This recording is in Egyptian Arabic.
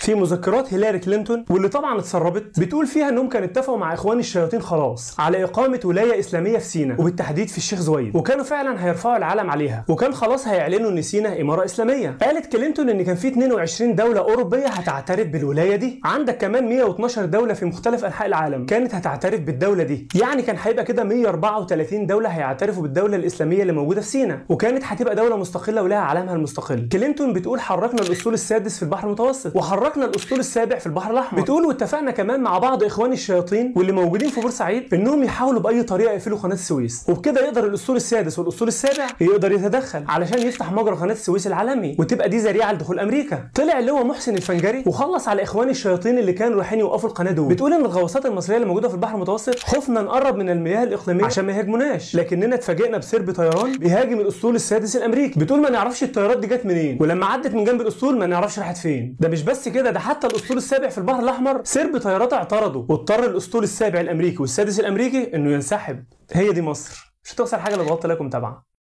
في مذكرات هيلاري كلينتون واللي طبعا اتسربت بتقول فيها انهم كانوا اتفقوا مع اخوان الشياطين خلاص على اقامه ولايه اسلاميه في سيناء وبالتحديد في الشيخ زويد وكانوا فعلا هيرفعوا العلم عليها وكان خلاص هيعلنوا ان سيناء اماره اسلاميه قالت كلينتون ان كان في 22 دوله اوروبيه هتعترف بالولايه دي عندك كمان 112 دوله في مختلف انحاء العالم كانت هتعترف بالدوله دي يعني كان هيبقى كده 134 دوله هيعترفوا بالدوله الاسلاميه اللي موجوده في سيناء وكانت هتبقى دوله مستقله ولها علمها المستقل كلينتون بتقول حركنا الاسطول السادس في البحر المتوسط وحركنا الاسطول السابع في البحر الاحمر بتقول واتفقنا كمان مع بعض اخوان الشياطين واللي موجودين في بورسعيد انهم يحاولوا باي طريقه يقفلوا قناه السويس وبكده يقدر الاسطول السادس والاسطول السابع يقدر يتدخل علشان يفتح مجرى قناه السويس العالمي وتبقى دي ذريعه لدخول امريكا طلع اللي هو محسن الفنجري وخلص على اخوان الشياطين اللي كانوا رايحين يوقفوا القناه دول بتقول ان الغواصات المصريه اللي موجوده في البحر المتوسط خفنا نقرب من المياه الاقليميه عشان ما يهاجموناش لكننا اتفاجئنا بسرب طيران بيهاجم الاسطول السادس الامريكي بتقول ما نعرفش الطيارات دي جت منين ولما عدت من جنب الاسطول ما نعرفش راحت فين ده مش بس كده ده حتى الاسطول السابع في البحر الاحمر سرب طيارات اعترضوا واضطر الاسطول السابع الامريكي والسادس الامريكي انه ينسحب هي دي مصر مش هتخسر حاجه لو ضغطت لكم متابعه